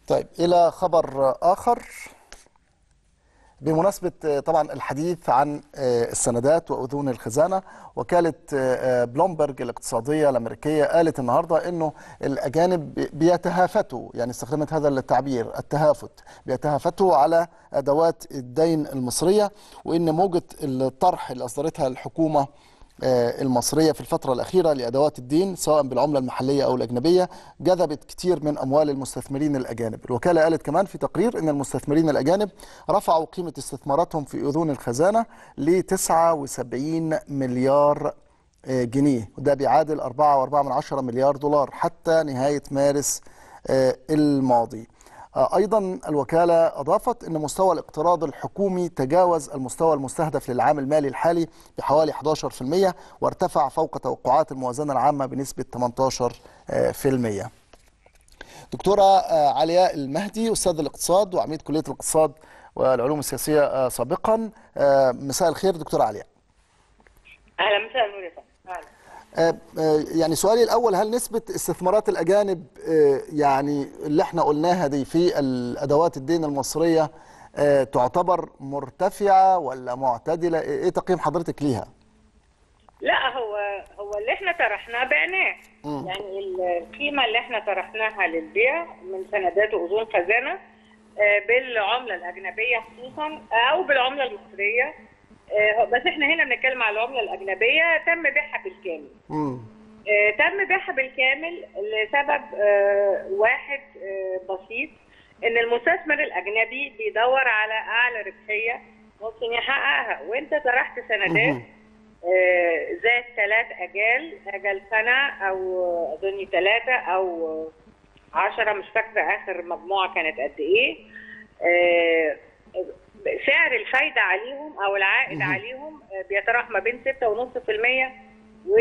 طيب إلى خبر آخر بمناسبة طبعا الحديث عن السندات وأذون الخزانة وكالة بلومبرج الاقتصادية الأمريكية قالت النهاردة أنه الأجانب بيتهافتوا يعني استخدمت هذا التعبير التهافت بيتهافتوا على أدوات الدين المصرية وأن موجة الطرح اللي أصدرتها الحكومة المصرية في الفترة الأخيرة لأدوات الدين سواء بالعملة المحلية أو الأجنبية جذبت كتير من أموال المستثمرين الأجانب الوكالة قالت كمان في تقرير أن المستثمرين الأجانب رفعوا قيمة استثماراتهم في أذون الخزانة ل 79 مليار جنيه وده بيعادل 4.4 مليار دولار حتى نهاية مارس الماضي أيضا الوكالة أضافت أن مستوى الاقتراض الحكومي تجاوز المستوى المستهدف للعام المالي الحالي بحوالي 11% وارتفع فوق توقعات الموازنة العامة بنسبة 18%. دكتورة علياء المهدي أستاذ الاقتصاد وعميد كلية الاقتصاد والعلوم السياسية سابقا مساء الخير دكتورة علياء. أهلا مساء النور يا فندم. يعني سؤالي الأول هل نسبة استثمارات الأجانب يعني اللي احنا قلناها دي في الأدوات الدين المصرية تعتبر مرتفعة ولا معتدلة إيه تقييم حضرتك ليها؟ لا هو هو اللي احنا طرحناه بعناه يعني القيمة اللي احنا طرحناها للبيع من سندات وأذون خزانة بالعملة الأجنبية خصوصا أو بالعملة المصرية بس احنا هنا بنتكلم على العمله الاجنبيه تم بيعها بالكامل. مم. تم بيعها بالكامل لسبب اه واحد اه بسيط ان المستثمر الاجنبي بيدور على اعلى ربحيه ممكن يحققها وانت طرحت سندات اه ذات ثلاث اجال اجل سنه او اظن ثلاثه او عشرة مش فاكره اخر مجموعه كانت قد ايه سعر الفايدة عليهم أو العائد عليهم بيتراوح ما بين 6.5% و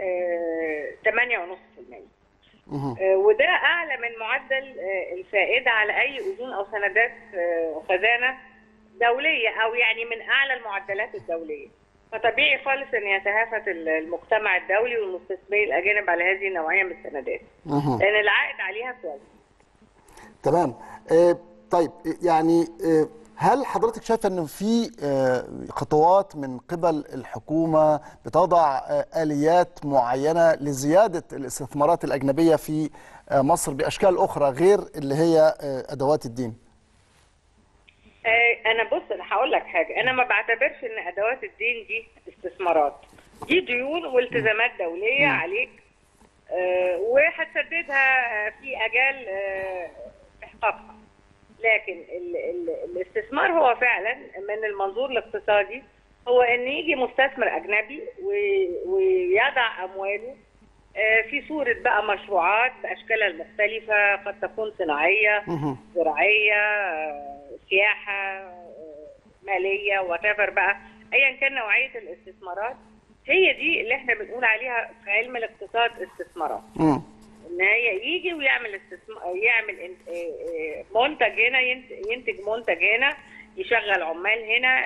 8.5% وده أعلى من معدل الفائدة على أي أذون أو سندات خزانة دولية أو يعني من أعلى المعدلات الدولية فطبيعي خالص أن يتهافت المجتمع الدولي والمستثمرين الأجانب على هذه النوعية من السندات لأن العائد عليها كويس تمام آه طيب يعني آه هل حضرتك شايفه ان في خطوات من قبل الحكومه بتضع اليات معينه لزياده الاستثمارات الاجنبيه في مصر باشكال اخرى غير اللي هي ادوات الدين؟ انا بص انا هقول لك حاجه انا ما بعتبرش ان ادوات الدين دي استثمارات دي ديون والتزامات دوليه م. عليك وهتسددها في اجال احقاقها لكن ال ال الاستثمار هو فعلا من المنظور الاقتصادي هو ان يجي مستثمر اجنبي ويضع امواله في صوره بقى مشروعات باشكالها المختلفه قد تكون صناعيه زراعيه سياحه ماليه وات بقى ايا كان نوعيه الاستثمارات هي دي اللي احنا بنقول عليها في علم الاقتصاد استثمارات ان هي يجي ويعمل استثمار يعمل منتج هنا ينتج منتج هنا يشغل عمال هنا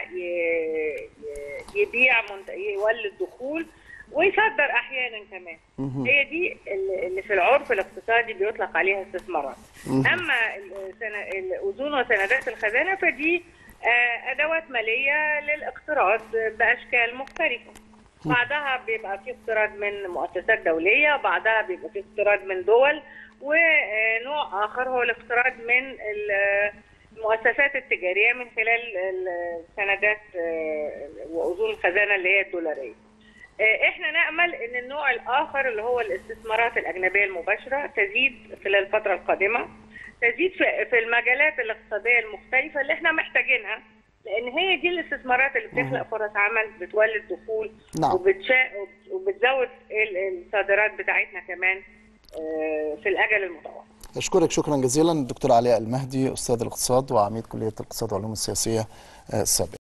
يبيع يولد دخول ويصدر احيانا كمان هي دي اللي في العرف الاقتصادي بيطلق عليها استثمارات اما الاذون وسندات الخزانه فدي ادوات ماليه للاقتراض باشكال مختلفه بعضها بيبقى فيه اقتراض من مؤسسات دولية بعضها بيبقى فيه اقتراض من دول ونوع آخر هو الاقتراض من المؤسسات التجارية من خلال السندات وأذون الخزانة اللي هي الدولارية احنا نأمل ان النوع الآخر اللي هو الاستثمارات الأجنبية المباشرة تزيد خلال الفترة القادمة تزيد في المجالات الاقتصادية المختلفة اللي احنا محتاجينها لان هي دي الاستثمارات اللي بتخلق فرص عمل بتولد دخول نعم. وبتشا... وبتزود الصادرات بتاعتنا كمان في الاجل المتوسط اشكرك شكرا جزيلا الدكتور علياء المهدي استاذ الاقتصاد وعميد كليه الاقتصاد والعلوم السياسيه السابق